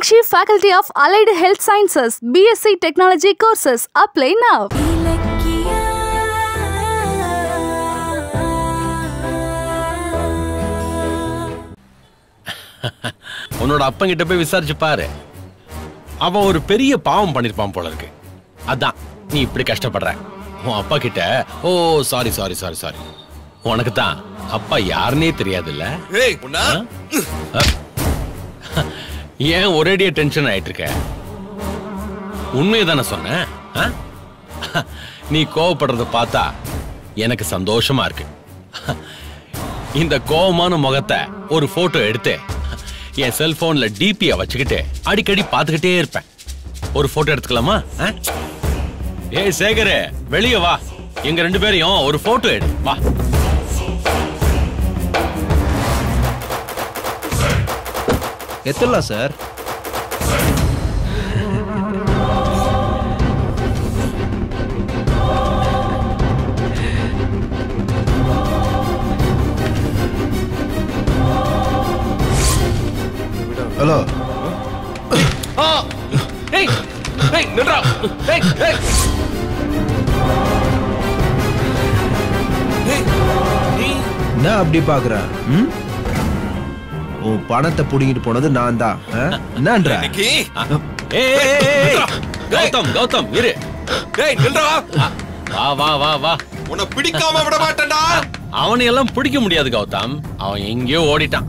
Meenakshi Faculty of Allied Health Sciences, BSc Technology courses. Apply now. உன்னோட அப்பங்கிட்ட போய் விசாரிச்சு பாரு அவன் ஒரு பெரிய பாவம் பண்ணிருப்பான் போல இருக்கு அதான் நீ இப்படி கஷ்டப்படுற உன் அப்பா கிட்ட ஓ சாரி சாரி சாரி சாரி உனக்கு தான் அப்பா யாருன்னே தெரியாதுல்ல ஏய் உன்னா ஏன் ஒரேடியா டென்ஷன் ஆயிட்டு இருக்க உண்மையை தானே சொன்னேன் ஆ? நீ கோவப்படுறத பார்த்தா எனக்கு சந்தோஷமா இருக்கு இந்த கோவமான முகத்தை ஒரு போட்டோ எடுத்து என் செல்போன்ல டிபிய வச்சுக்கிட்டு அடிக்கடி பார்த்துக்கிட்டே இருப்பேன் ஒரு போட்டோ எடுத்துக்கலாமா ஆ? ஏய் சேகரே வெளியே வா எங்க ரெண்டு பேரையும் ஒரு போட்டோ எடு வா எத்தலாம் சார் ஹலோ ஏய் ஏய் நின்றா ஏய் ஏய் ஏய் நீ என்ன அப்படி பாக்குற ம்? உன் பணத்தை புடிங்கிட்டு போனது நான் தான் என்னன்ற இன்னைக்கு ஏய், ஏய், ஏய், ஏய். கௌதம் கௌதம் இரு ஏய் நின்றா வா வா வா வா உன்னை பிடிக்காம விட மாட்டேன்டா அவனை எல்லாம் பிடிக்க முடியாது கௌதம் அவன் எங்கேயோ ஓடிட்டான்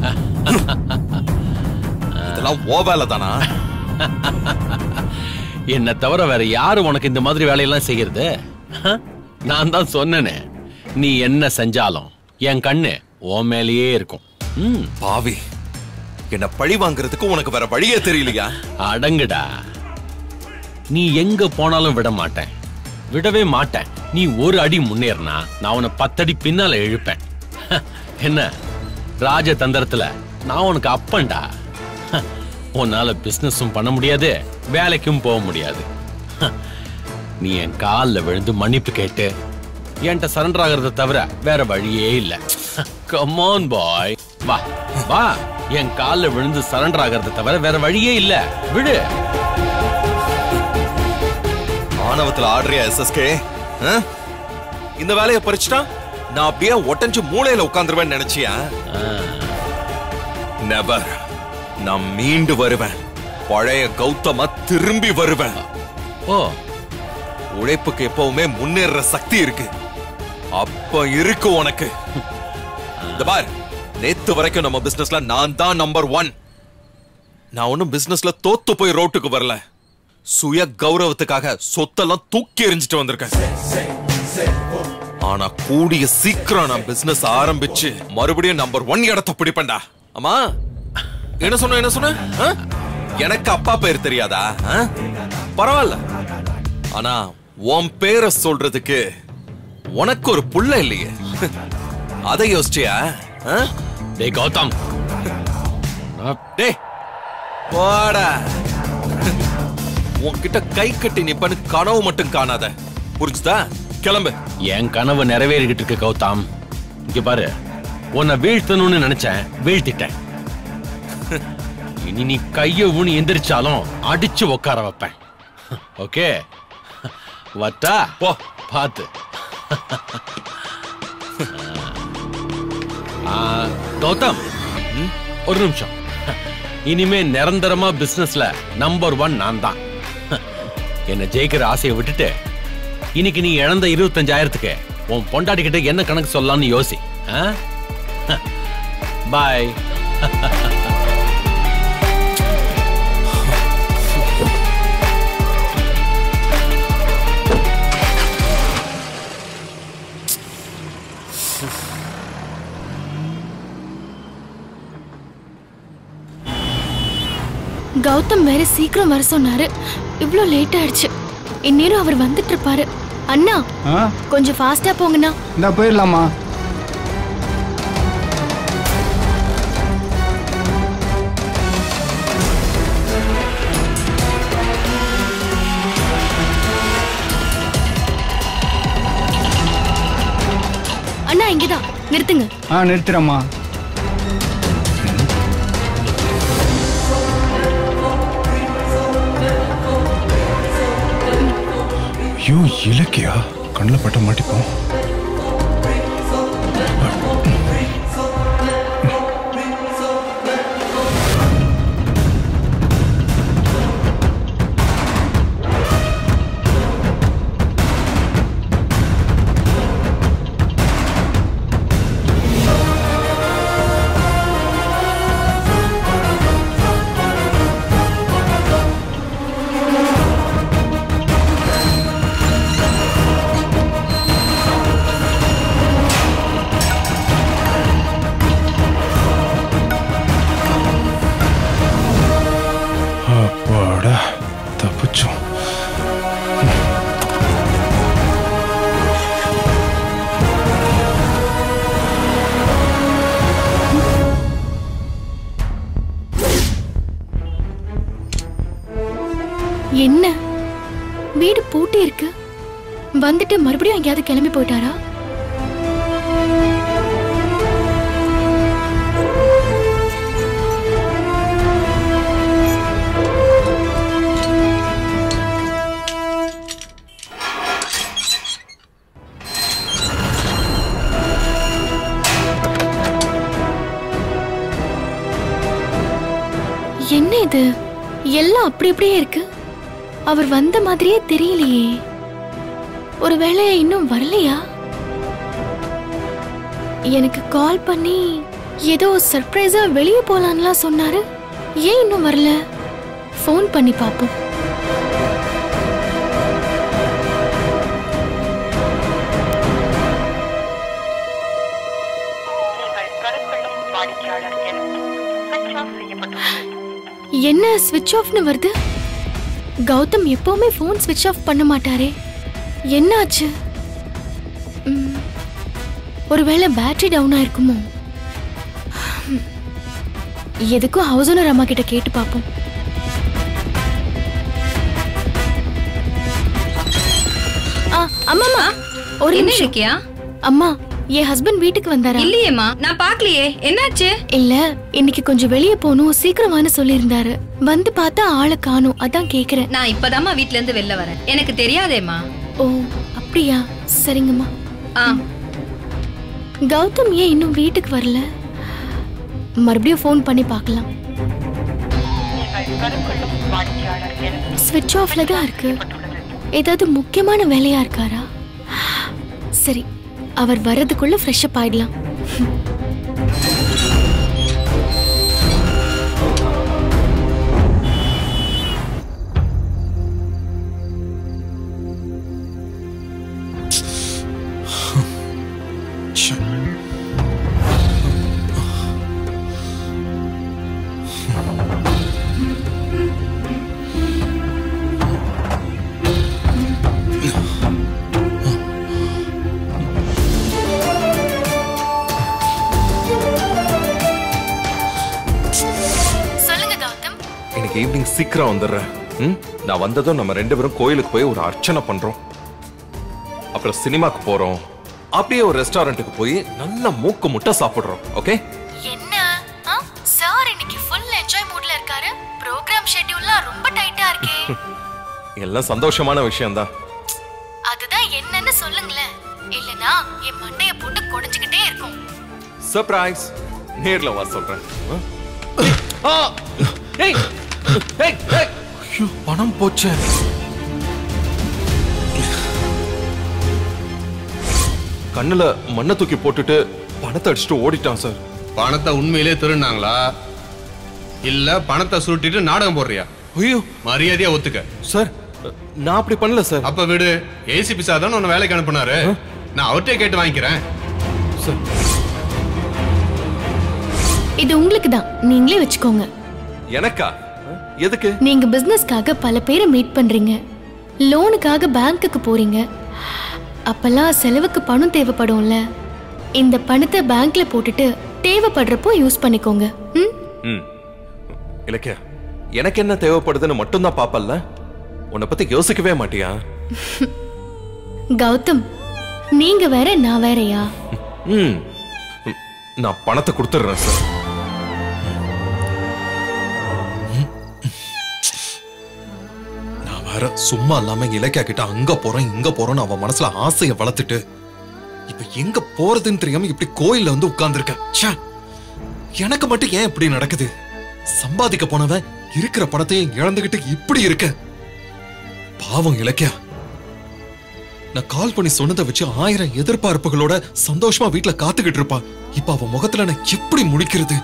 இதெல்லாம் ஓ வேலை தானா என்ன தவிர வேற யாரு உனக்கு இந்த மாதிரி வேலையெல்லாம் செய்யறது ஹ? நான் தான் சொன்னேனே நீ என்ன செஞ்சாலும் என் கண்ணு உன் மேலேயே இருக்கும் ம், பாவி என்ன பழி வாங்குறதுக்கு உனக்கு வேற வழியே தெரியலையா அடங்குடா நீ எங்க போனாலும் விட மாட்டேன் விடவே மாட்டேன் நீ ஒரு அடி முன்னேறினா நான் உன்னை பத்தடி பின்னால இழுப்பேன் ஹ, என்ன ராஜதந்திரத்துல நான் உனக்கு அப்பன்டா ஹ, உன்னால பிசினஸும் பண்ண முடியாது வேலைக்கும் போக முடியாது ஹ, நீ என் காலில் விழுந்து மன்னிப்பு கேட்டு என்கிட்ட சரண்டர் ஆகிறத தவிர வேற வழியே இல்ல கமான் பாய் வா வா என் காலில் விழுந்து சரண்டர் ஆகிறத தவிர வேற வழியே இல்ல விடு ஆணவத்துல ஆடுறியா எஸ்எஸ்கே இந்த வேலையை பறிச்சுட்டா நான் அப்படியே ஒட்டஞ்சு மூளையில உட்கார்ந்துருவேன்னு நினைச்சியா நெவர் நான் மீண்டு வருவேன் பழைய கௌதம திரும்பி வருவேன் ஓ உழைப்புக்கு எப்பவுமே முன்னேற சக்தி இருக்கு அப்ப இருக்கு உனக்கு இந்த பார் நேத்து வரைக்கும் நம்ம பிசினஸ்ல நான் தான் நம்பர் ஒன் நான் ஒன்னும் பிசினஸ்ல தோத்து போய் ரோட்டுக்கு வரல சுய கௌரவத்துக்காக சொத்தெல்லாம் தூக்கி எறிஞ்சிட்டு வந்திருக்கேன் ஆனா கூடிய சீக்கிரம் நான் பிசினஸ் ஆரம்பிச்சு மறுபடியும் நம்பர் ஒன் இடத்தை பிடிப்பேன்டா அம்மா என்ன சொன்ன என்ன சொன்ன ஆ? எனக்கு அப்பா பேர் தெரியாதா ஆ? பரவாயில்ல ஆனா உன் பேரை சொல்றதுக்கு உனக்கு ஒரு புள்ள இல்லையே அதை யோசிச்சியா ஆ? டேய் கௌதம் நான் டேய் போடா உன்கிட்ட கை கட்டி நிப்பன்னு கனவு மட்டும் காணாத புரிஞ்சுதா கிளம்பு என் கனவு நிறைவேறிக்கிட்டு இருக்கு கௌதம் இங்க பாரு உன்னை வீழ்த்தணும்னு நினைச்சேன் வீழ்த்திட்டேன் இனி நீ கைய ஊனி எந்திரிச்சாலும் அடிச்சு உட்கார வைப்பேன் ஓகே வட்டா போ பார்த்து ஆ, கௌதம் ம், ஒரு நிமிஷம் இனிமே நிரந்தரமா பிசினஸ்ல நம்பர் ஒன் நான் தான் என்ன ஜெயிக்கிற ஆசையை விட்டுட்டு இன்னைக்கு நீ இழந்த இருபத்தஞ்சாயிரத்துக்கு உன் பொண்டாட்டி கிட்ட என்ன கணக்கு சொல்லலாம்னு யோசி பாய் கௌதம் வேற சீக்கிரம் வர சொன்னாரு இவ்ளோ லேட் ஆயிடுச்சு இந்நேரம் அவர் வந்துட்டு இருப்பாரு அண்ணா ஆ கொஞ்சம் ஃபாஸ்டா போங்கண்ணா இந்த போயிடலாமா அண்ணா இங்கதான் நிறுத்துங்க ஆ நிறுத்துறேம்மா ஐயோ இலக்கியா கண்ணில் பட்ட மாட்டிப்போம் அப்பாடா தப்பிச்சோம் என்ன வீடு பூட்டி இருக்கு வந்துட்டு மறுபடியும் எங்கேயாவது கிளம்பி போயிட்டாரா என்ன இது எல்லாம் அப்படி அப்படியே இருக்கு அவர் வந்த மாதிரியே தெரியலையே ஒருவேளை இன்னும் வரலையா எனக்கு கால் பண்ணி ஏதோ சர்ப்ரைஸா வெளியே போலான்லாம் சொன்னாரு ஏன் இன்னும் வரல ஃபோன் பண்ணி பார்ப்போம் என்ன ஸ்விட்ச் ஆஃப்னு வருது கௌதம் எப்பவுமே ஃபோன் ஸ்விட்ச் ஆஃப் பண்ண மாட்டாரே என்னாச்சு ம், ஒருவேளை பேட்டரி டவுன் ஆயிருக்குமோ ம், எதுக்கும் ஹவுஸ் ஓனர் அம்மா கிட்ட கேட்டு பார்ப்போம் ஆ, அம்மாம்மா ஒரு என்ன நிமிஷம் இருக்கியா அம்மா என் ஹஸ்பண்ட் வீட்டுக்கு வந்தாரா இல்லையேம்மா நான் பார்க்கலையே என்னாச்சு இல்ல இன்னைக்கு கொஞ்சம் வெளியே போகணும் சீக்கிரமானு சொல்லியிருந்தாரு வந்து பார்த்தா ஆளை காணும் அதான் கேக்குறேன் நான் இப்பதாம்மா வீட்ல இருந்து வெளில வரேன் எனக்கு தெரியாதேம்மா ஓ அப்படியா சரிங்கம்மா ஆ கௌதம் ஏன் இன்னும் வீட்டுக்கு வரல மறுபடியும் ஃபோன் பண்ணி பார்க்கலாம் ஸ்விட்ச் ஆஃப்ல தான் இருக்கு ஏதாவது முக்கியமான வேலையா இருக்காரா சரி அவர் வர்றதுக்குள்ள ஃப்ரெஷ் அப் ஆயிடலாம் ச்சே. சொல்லுங்க கௌதம் இன்னைக்கு ஈவினிங் சீக்கிரம் வந்துடுறேன் ம்? நான் வந்ததும் நம்ம ரெண்டு பேரும் கோயிலுக்கு போய் ஒரு அர்ச்சனை பண்றோம் அப்புறம் சினிமாக்கு போறோம் அப்படியே ஒரு ரெஸ்டாரண்ட்டுக்கு போய் நல்ல மூக்கு முட்டை சாப்பிடுறோம் ஓகே என்ன சார் இன்னைக்கு ஃபுல் என்ஜாய் மூட்ல இருக்காரு ப்ரோக்ராம் ஷெட்யூல்லாம் ரொம்ப டைட்டா இருக்கே எல்லாம் சந்தோஷமான விஷயம்தான் அதுதான் என்னன்னு சொல்லுங்களேன் இல்லனா என் மண்டைய போட்டு கொடைஞ்சுக்கிட்டே இருக்கும் சர்ப்ரைஸ் நேர்ல வா சொல்றேன் ஆ? ஆ! ஏய்! ஏய்! ஏய்! ஐயோ, பணம் போச்சே கண்ணுல மண்ணை தூக்கி போட்டுட்டு பணத்தை அடிச்சுட்டு ஓடிட்டான் சார் பணத்தை உண்மையிலே திருடினாங்களா இல்ல பணத்தை சுருட்டிட்டு நாடகம் போடுறியா ஐயோ மரியாதையா ஒத்துக்க சார் நான் அப்படி பண்ணல சார் அப்ப விடு ஏசிபி சார் தான் உன்னை வேலைக்கு அனுப்புனாரு நான் அவர்கிட்ட கேட்டு வாங்கிக்கிறேன் இது உங்களுக்கு தான் நீங்களே வச்சுக்கோங்க எனக்கா எதுக்கு நீங்க பிசினஸ்க்காக பல பேரை மீட் பண்றீங்க லோனுக்காக பேங்க்குக்கு போறீங்க அப்பெல்லாம் செலவுக்கு பணம் தேவைப்படும்ல இந்த பணத்தை பேங்க்ல போட்டுட்டு தேவைப்படுறப்போ யூஸ் பண்ணிக்கோங்க ம் ம் இலக்கியா எனக்கு என்ன தேவைப்படுதுன்னு மட்டும்தான் பாப்பல்ல உன்னை பத்தி யோசிக்கவே மாட்டியா கௌதம் நீங்க வேற நான் வேறயா ம் ம், நான் பணத்தை கொடுத்துட்றேன் சார் நான் வர வேற சும்மா இல்லாம இலக்கியா கிட்ட அங்க போறோம் இங்க போறோம்னு அவன் மனசுல ஆசையை வளர்த்துட்டு இப்ப எங்க போறதுன்னு தெரியாம இப்படி கோயில்ல வந்து உட்கார்ந்துருக்க ச்சே எனக்கு மட்டும் ஏன் இப்படி நடக்குது சம்பாதிக்க போனவன் இருக்கிற பணத்தையும் இழந்துகிட்டு இப்படி இருக்க பாவம் இலக்கியா நான் கால் பண்ணி சொன்னதை வச்சு ஆயிரம் எதிர்பார்ப்புகளோட சந்தோஷமா வீட்ல காத்துக்கிட்டு இருப்பா இப்ப அவ முகத்துல நான் எப்படி முடிக்கிறது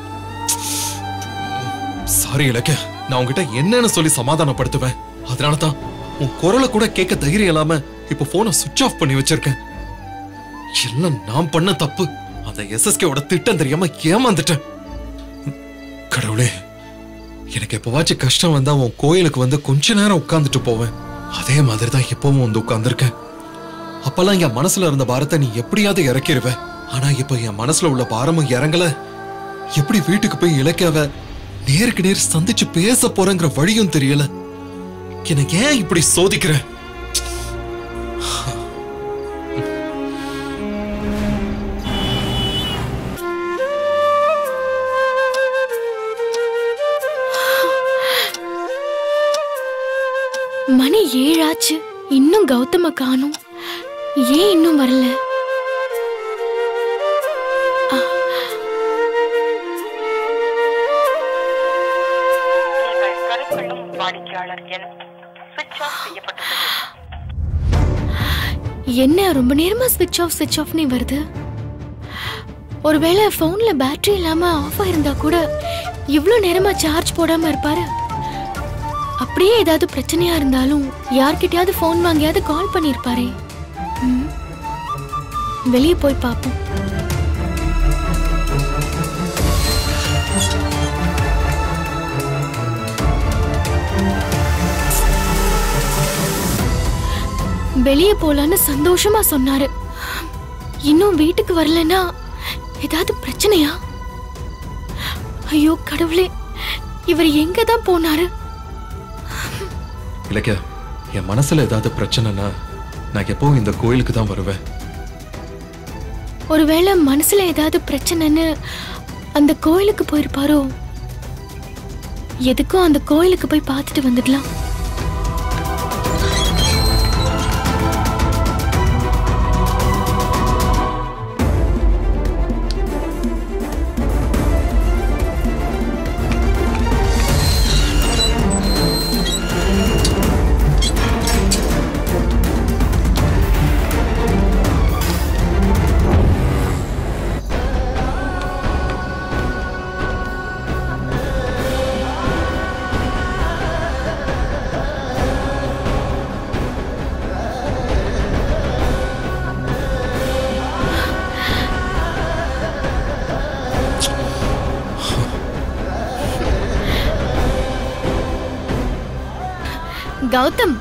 சாரி இலக்கியா நான் உன்கிட்ட என்னன்னு சொல்லி சமாதானப்படுத்துவேன் அதனாலதான் உன் குரலை கூட கேட்க தைரியம் இல்லாம இப்ப போனை சுவிட்ச் ஆஃப் பண்ணி வச்சிருக்கேன் எல்லாம் நான் பண்ண தப்பு அந்த எஸ்எஸ்கேவோட திட்டம் தெரியாம ஏமாந்துட்டேன் கடவுளே எனக்கு எப்பவாச்சும் கஷ்டம் வந்தா உன் கோயிலுக்கு வந்து கொஞ்ச நேரம் உட்கார்ந்துட்டு போவேன் அதே மாதிரி தான் எப்பவும் வந்து உட்கார்ந்துருக்கேன் அப்பெல்லாம் என் மனசுல இருந்த பாரத்தை நீ எப்படியாவது இறக்கிருவ ஆனா இப்ப என் மனசுல உள்ள பாரமும் இறங்கல எப்படி வீட்டுக்கு போய் இலக்கியாவ நேருக்கு நேர் சந்திச்சு பேச போறேங்கிற வழியும் தெரியல எனக்கு ஏன் இப்படி சோதிக்கிற மணி ஏழாச்சு இன்னும் கௌதம காணும் ஏன் இன்னும் வரல ஆ, நீங்கள் கருக்கொள்ளும் வாடிக்கையாளர் எண் சுவிட்ச் ஆஃப் செய்யப்பட்டுள்ளது என்ன ரொம்ப நேரமா ஸ்விட்ச் ஆஃப் ஸ்விட்ச் ஆஃப்னே வருது ஒருவேளை ஃபோன்ல பேட்டரி இல்லாம ஆஃப் ஆயிருந்தா கூட இவ்ளோ நேரமா சார்ஜ் போடாம இருப்பாரு அப்படியே ஏதாவது பிரச்சனையா இருந்தாலும் யார்கிட்டயாவது ஃபோன் வாங்கியாவது கால் பண்ணிருப்பாரே ம். வெளியே போய் பார்ப்போம் வெளியே போலான்னு சந்தோஷமா சொன்னாரு இன்னும் வீட்டுக்கு வரலன்னா ஏதாவது பிரச்சனையா ஐயோ கடவுளே இவர் எங்க தான் போனாரு இலக்கியா என் மனசுல ஏதாவது பிரச்சனைனா நான் எப்பவும் இந்த கோயிலுக்கு தான் வருவேன் ஒருவேளை மனசுல ஏதாவது பிரச்சனைன்னு அந்த கோயிலுக்கு போயிருப்பாரோ எதுக்கும் அந்த கோயிலுக்கு போய் பார்த்துட்டு வந்துடலாம் கௌதம்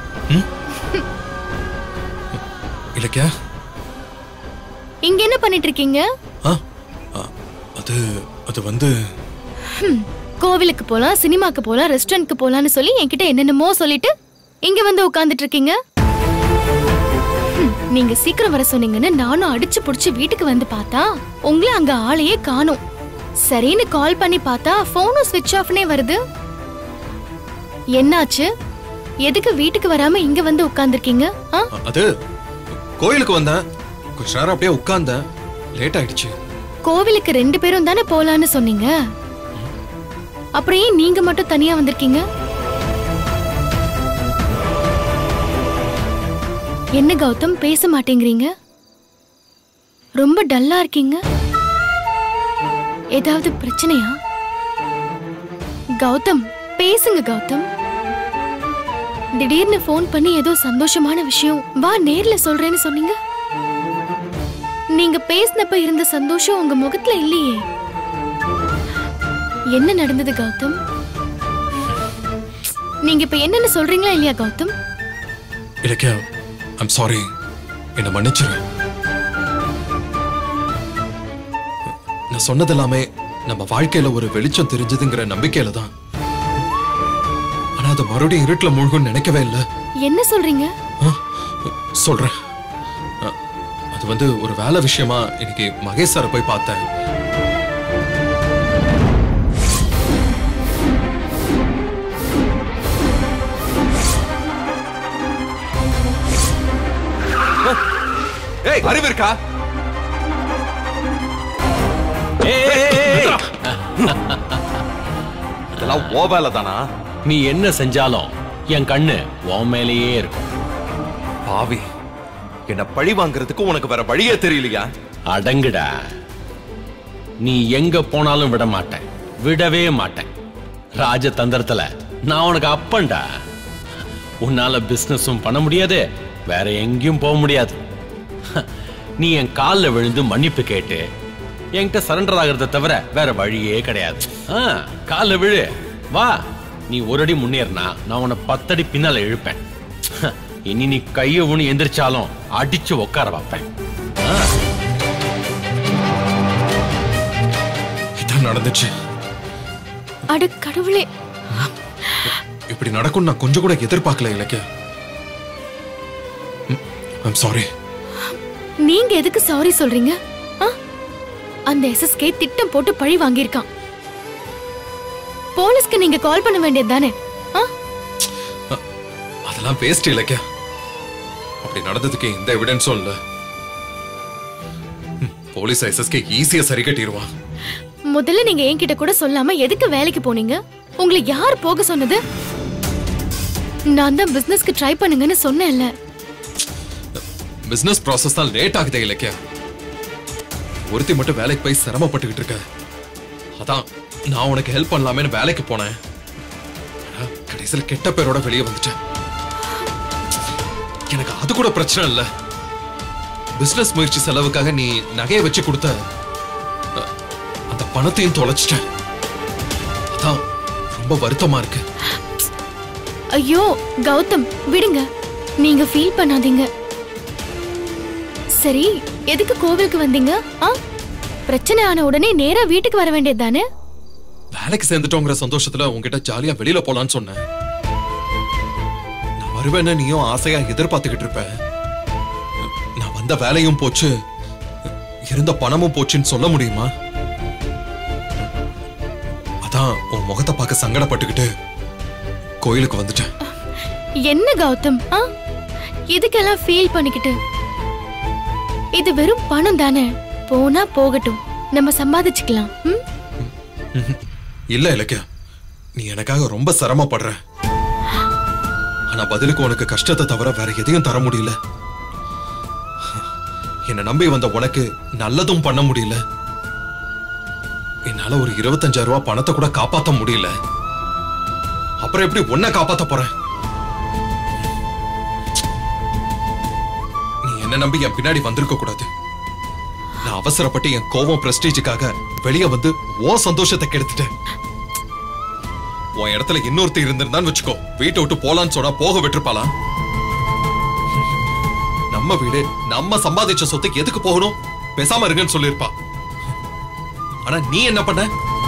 இலக்கியா இங்க என்ன பண்ணிட்டு இருக்கீங்க ஆ ஆ, அது அது வந்து ஹம், கோவிலுக்கு போலாம் சினிமாக்கு போலாம் ரெஸ்டாரண்ட்க்கு போலாம்னு சொல்லி என்கிட்ட என்னென்னமோ சொல்லிட்டு இங்க வந்து உட்கார்ந்துட்டு இருக்கீங்க ஹம், நீங்க சீக்கிரம் வர சொன்னீங்கன்னு நானும் அடிச்சு புடிச்சு வீட்டுக்கு வந்து பார்த்தா உங்களை அங்க ஆளையே காணோம் சரின்னு கால் பண்ணி பார்த்தா போனும் ஸ்விட்ச் ஆஃப்னே வருது என்னாச்சு எதுக்கு வீட்டுக்கு வராம இங்க வந்து உட்கார்ந்துருக்கீங்க ஆ அ- அது கோயிலுக்கு வந்தேன் கொஞ்ச நேரம் அப்படியே உட்கார்ந்தேன் லேட் ஆயிடுச்சு கோவிலுக்கு ரெண்டு பேரும் தானே போலான்னு சொன்னீங்க அப்புறம் ஏன் நீங்க மட்டும் தனியா வந்திருக்கீங்க என்ன கௌதம் பேச மாட்டேங்கிறீங்க ரொம்ப டல்லா இருக்கீங்க ஏதாவது பிரச்சனையா கௌதம் பேசுங்க கௌதம் திடீர்னு ஃபோன் பண்ணி ஏதோ சந்தோஷமான விஷயம் வா நேர்ல சொல்றேன்னு சொன்னீங்க நீங்க பேசினப்ப இருந்த சந்தோஷம் உங்க முகத்துல இல்லையே என்ன நடந்தது கௌதம் நீங்க இப்ப என்னன்னு சொல்றீங்களா இல்லையா கௌதம் இலக்கியா ஐம் சாரி என்னை மன்னிச்சிரு நான் சொன்னது எல்லாமே நம்ம வாழ்க்கையில ஒரு வெளிச்சம் தெரிஞ்சதுங்கிற நம்பிக்கையில தான் ஆனா அது மறுபடியும் இருட்டுல மூழ்கும்னு நினைக்கவே இல்லை என்ன சொல்றீங்க ஆ, சொல்றேன் ஆ, அது வந்து ஒரு வேலை விஷயமா இன்னைக்கு மகேஷ் சாரை போய் பார்த்தேன் ஏய் அறிவு இருக்கா ஏய், ஏய், ஏய், ஏய். இதெல்லாம் ஓ வேலை தானா நீ என்ன செஞ்சாலும் என் கண்ணு உன் மேலேயே இருக்கும் பாவி என்ன பழி வாங்குறதுக்கு உனக்கு வேற வழியே தெரியலையா அடங்குடா நீ எங்க போனாலும் விட மாட்டேன் விடவே மாட்டேன் ராஜதந்திரத்துல நான் உனக்கு அப்பன்டா உன்னால பிசினஸும் பண்ண முடியாது வேற எங்கேயும் போக முடியாது நீ என் காலில் விழுந்து மன்னிப்பு கேட்டு என்கிட்ட சரண்டர் ஆகிறத தவிர வேற வழியே கிடையாது ஆ, காலில் விழு வா நீ ஒரு அடி முன்னேறினா நான் உன்னை பத்தடி பின்னால இழுப்பேன் இனி நீ கையை ஊனி எந்திரிச்சாலும் அடிச்சு உட்கார வைப்பேன் ஆ. இதான் நடந்துச்சு அட கடவுளே இப்படி நடக்கும் நான் கொஞ்சம் கூட எதிர்பார்க்கல இலக்கிய ஐம் சாரி நீங்க எதுக்கு சாரி சொல்றீங்க ஆ? அந்த எஸ்எஸ்கே திட்டம் போட்டு பழி வாங்கியிருக்கான் போலீஸ்க்கு நீங்க கால் பண்ண வேண்டியது தானே அதெல்லாம் வேஸ்ட் இலக்கிய அப்படி நடந்ததுக்கு எந்த எவிடன்ஸும் இல்ல ம், போலீஸ் எஸ்எஸ்கே ஈஸியா சரி கட்டிடுவான் முதல்ல நீங்க என்கிட்ட கூட சொல்லாம எதுக்கு வேலைக்கு போனீங்க உங்களை யார் போக சொன்னது நான் தான் பிசினஸ்க்கு ட்ரை பண்ணுங்கன்னு சொன்னேன்ல பிசினஸ் ப்ராசஸ் தான் லேட் ஆகுதே இலக்கிய ஒருத்தி மட்டும் வேலைக்கு போய் சிரமப்பட்டுக்கிட்டு இருக்க அதான் நான் உனக்கு ஹெல்ப் பண்ணலாமேன்னு வேலைக்கு போனேன் ஆனா, கடைசியில கெட்ட பேரோட வெளியே வந்துட்டேன் எனக்கு அது கூட பிரச்சனை இல்ல பிசினஸ் முயற்சி செலவுக்காக நீ நகையை வச்சு கொடுத்த அ- அந்த பணத்தையும் தொலைச்சிட்டேன் அதான் ரொம்ப வருத்தமா இருக்கு ஐயோ கௌதம் விடுங்க நீங்க ஃபீல் பண்ணாதீங்க சரி எதுக்கு கோவிலுக்கு வந்தீங்க ஆ பிரச்சனை ஆன உடனே நேரா வீட்டுக்கு வர வேண்டியது தானே வேலைக்கு சேர்ந்துட்டோங்கிற சந்தோஷத்துல உன்கிட்ட ஜாலியா வெளியில போலான்னு சொன்னேன் நான் வருவேன்னு நீயும் ஆசையா எதிர்பார்த்துக்கிட்டு இருப்ப நான் வந்த வேலையும் போச்சு இருந்த பணமும் போச்சுன்னு சொல்ல முடியுமா அதான் உன் முகத்தை பார்க்க சங்கடப்பட்டுக்கிட்டு கோயிலுக்கு வந்துட்டேன் என்ன கௌதம் ஆ இதுக்கெல்லாம் ஃபீல் பண்ணிக்கிட்டு இது வெறும் பணம் தானே போனா போகட்டும் நம்ம சம்பாதிச்சுக்கலாம் ம்? இல்ல இலக்கியா நீ எனக்காக ரொம்ப சிரமப்படுற ஆனா பதிலுக்கு உனக்கு கஷ்டத்தை தவிர வேற எதையும் தர முடியல என்னை நம்பி வந்த உனக்கு நல்லதும் பண்ண முடியல என்னால ஒரு இருபத்தஞ்சாயிரம் ரூபாய் பணத்தை கூட காப்பாத்த முடியல அப்புறம் எப்படி உன்னை காப்பாத்த போறேன் நீ என்ன நம்பி என் பின்னாடி வந்திருக்க கூடாது நான் அவசரப்பட்டு என் கோவம் பிரஸ்டீஜுக்காக வெளியே வந்து ஓ சந்தோஷத்தை கெடுத்துட்டேன் உன் இடத்துல இன்னொருத்தர் இருந்திருந்தான்னு வச்சுக்கோ வீட்டை விட்டு போலான்னு சொன்னா போக விட்டுருப்பாளா நம்ம வீடு நம்ம சம்பாதிச்ச சொத்துக்கு எதுக்கு போகணும் பேசாம இருங்கன்னு சொல்லியிருப்பா ஆனா நீ என்ன பண்ண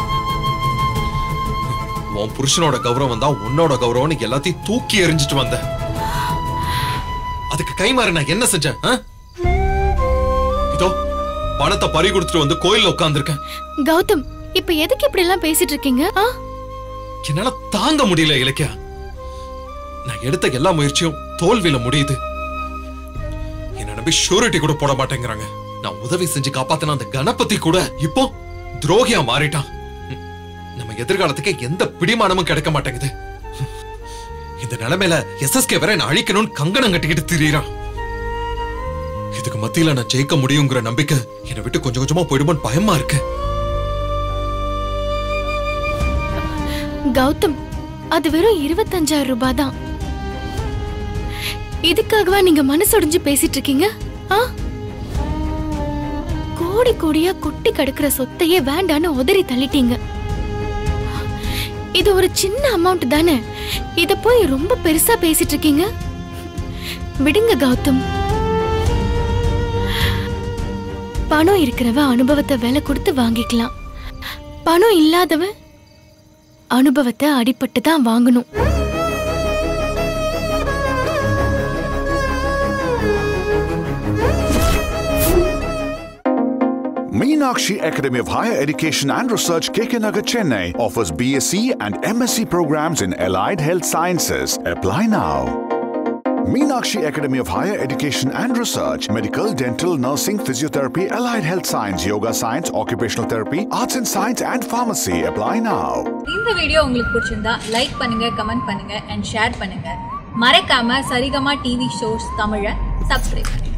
உன் புருஷனோட கௌரவம் தான் உன்னோட கௌரவம்னு எல்லாத்தையும் தூக்கி எறிஞ்சிட்டு வந்த அதுக்கு கைமாறு நான் என்ன செஞ்சேன் ஆ? இதோ பணத்தை பறி கொடுத்துட்டு வந்து கோயில்ல உட்கார்ந்திருக்கேன் கௌதம் இப்ப எதுக்கு இப்படி எல்லாம் பேசிட்டு இருக்கீங்க ஆ? என்னால தாங்க முடியல இலக்கியா நான் எடுத்த எல்லா முயற்சியும் தோல்வியில முடியுது என்ன நம்பி ஷூரிட்டி கூட போட மாட்டேங்கிறாங்க நான் உதவி செஞ்சு காப்பாத்தின அந்த கணபதி கூட இப்போ துரோகியா மாறிட்டான் ம், நம்ம எதிர்காலத்துக்கு எந்த பிடிமானமும் கிடைக்க மாட்டேங்குது இந்த நிலைமையில எஸ்எஸ்கே வேற என்ன அழிக்கணும்னு கங்கணம் கட்டிக்கிட்டு திரியறான் இதுக்கு மத்தியில நான் ஜெயிக்க முடியுங்கிற நம்பிக்கை என்னை விட்டு கொஞ்சம் கொஞ்சமா போயிடுமோன்னு பயமா இருக்கு கௌதம் அது வெறும் இருபத்தஞ்சாயிரம் ரூபாய் தான் இதுக்காகவா நீங்க மனசொடிஞ்சு பேசிட்டு இருக்கீங்க ஆ? கோடி கோடியா கொட்டி கிடக்குற சொத்தையே வேண்டான்னு உதறி தள்ளிட்டீங்க இது ஒரு சின்ன அமௌண்ட் தானே இத போய் ரொம்ப பெருசா பேசிட்டு இருக்கீங்க விடுங்க கௌதம் பணம் இருக்கிறவ அனுபவத்தை விலை கொடுத்து வாங்கிக்கலாம் பணம் இல்லாதவன் அனுபவத்தை அடிபட்டு தான் வாங்கணும் Meenakshi Academy of Higher Education and Research Kekanagar Chennai offers BSc and MSc programs in Allied Health Sciences. Apply now. Meenakshi Academy of Higher Education and Research, Medical, Dental, Nursing, Physiotherapy, Allied Health Science, Yoga Science, Occupational Therapy, Arts and Science, and Pharmacy. Apply now. இந்த video உங்களுக்கு பிடிச்சிருந்தா like பண்ணுங்க comment பண்ணுங்க and share பண்ணுங்க மறக்காம Saregama TV shows தமிழை subscribe பண்ணுங்க